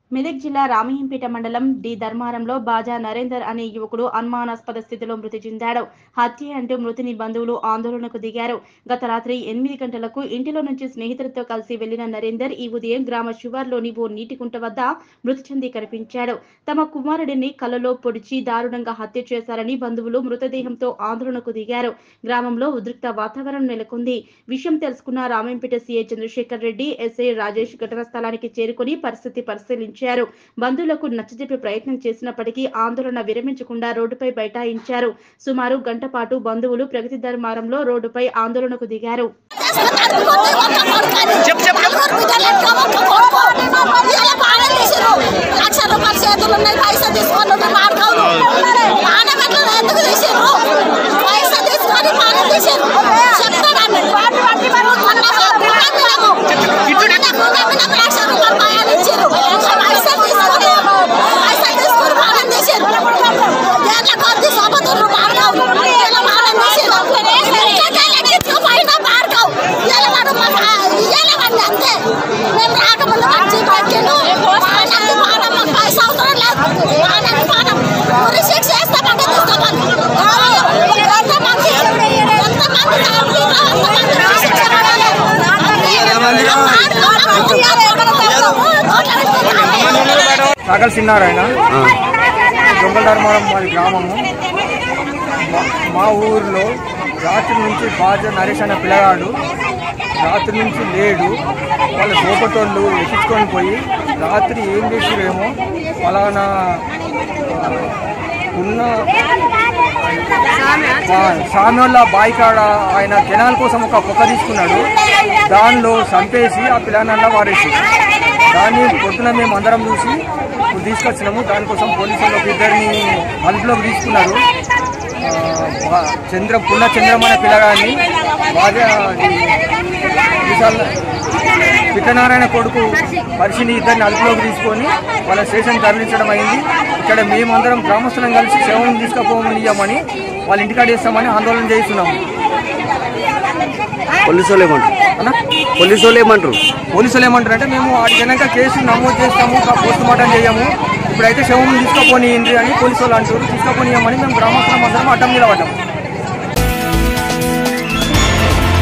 మెదక్ జిల్లా రామయ్యంపేట మండలం డి ధర్మారంలో బాజా నరేందర్ అనే యువకుడు అనుమానాస్పద స్థితిలో మృతి చెందాడు హత్య అంటూ మృతిని బంధువులు ఆందోళనకు దిగారు గత రాత్రి ఎనిమిది గంటలకు ఇంటిలో నుంచి స్నేహితులతో కలిసి వెళ్లిన నరేందర్ ఈ ఉదయం గ్రామ శివార్లోని ఓ నీటి కుంట వద్ద మృతి చెంది కనిపించాడు తమ కుమారుడిని కలలో పొడిచి దారుణంగా హత్య చేశారని బంధువులు మృతదేహంతో ఆందోళనకు దిగారు గ్రామంలో ఉద్రిక్త వాతావరణం నెలకొంది విషయం తెలుసుకున్న రామయ్యంపేట సీఐ చంద్రశేఖర్ రెడ్డి ఎస్ఐ రాజేష్ ఘటనా స్థలానికి చేరుకుని పరిస్థితి పరిశీలించారు బంధువులకు నచ్చజెప్పే ప్రయత్నం చేసినప్పటికీ ఆందోళన విరమించకుండా రోడ్డుపై బైఠాయించారు సుమారు గంట పాటు బంధువులు ప్రగతి ధర్మారంలో రోడ్డుపై ఆందోళనకు దిగారు లక్ష రూపాయల చేతులు ఉన్నాయి పైసా తీసుకొని ఉంటే మార్కవులు ఆనకట్ల ఎందుకు తీసిర్రు పైసా తీసుకొని పాలన తీసిర్రు చెప్తానని మొన్న గులాబీలకు గులాబీలకు లక్ష రూపాయలు పాలన ఇచ్చిర్రు పైసా తీసుకొని పైసా తీసుకొని పాలన తీసిర్రు ఏళ్ళ కొద్ది సోపతుర్రు మార్కవులు ఇలా పాలన తీసిర్రు పైన మార్కవు ఇలా వాడు ఇలా వాడిని అంతే మేము రాకముందు మంచి పట్టిను పానంది పానం మాకు పైసా అవసరం లేదు పానంది పానం ఉరి శిక్ష వేస్తామంటే తీస్తామని ఎంతమంది ఎంతమంది తాగుతారో అంతమంది ఉరి శిక్ష పడాలి సాగర్ సిన్నారాయణ దొంగల ధర్మారం మాది గ్రామము మా- మా ఊరిలో రాత్రి నుంచి బాజ నరేష్ అనే పిల్లగాడు రాత్రి నుంచి లేడు వాళ్ళ సోపటోళ్ళు ఎక్కించుకొని పోయి రాత్రి ఏం చేసిరేమో ఫలానా ఆ, ఉన్న సామ్యోళ్ళ బాయి కాడ ఆయన కెనాల్ కోసం ఒక పొక్క తీసుకున్నాడు దానిలో చంపేసి ఆ పిల్లనల్లా వారేసి దాన్ని పొద్దున మేము అందరం చూసి ఇప్పుడు తీసుకొచ్చినాము దానికోసం పోలీసులు ఒక ఇద్దరిని అదుపులోకి తీసుకున్నారు ఆ, బా- చంద్ర పుల్ల చంద్రం అనే పిల్లగాన్ని బాగా పిట్టనారాయణ కొడుకు పరిశీలి ఇద్దరిని అదుపులోకి తీసుకొని వాళ్ళ స్టేషన్ తరలించడం అయింది ఇక్కడ మేమందరం గ్రామస్తులం కలిసి సేవలను తీసుకుపోమని వాళ్ళ ఇంటికాడ చేస్తామని ఆందోళన చేస్తున్నాము పోలీసు వాళ్ళు ఏమంటారు అన్నా పోలీసు వాళ్ళు ఏమంటారు పోలీసులు ఏమంటారు అంటే మేము వాటికైనాక కేసు నమోదు చేస్తాము పోస్ట్ మార్టం చేయము ఇప్పుడైతే శవం తీసుకుపోనియండి అని పోలీసు వాళ్ళు అంటారు తీసుకుపోనియమని మేము గ్రామస్తులం అందరం అడ్డం నిలబడ్డాము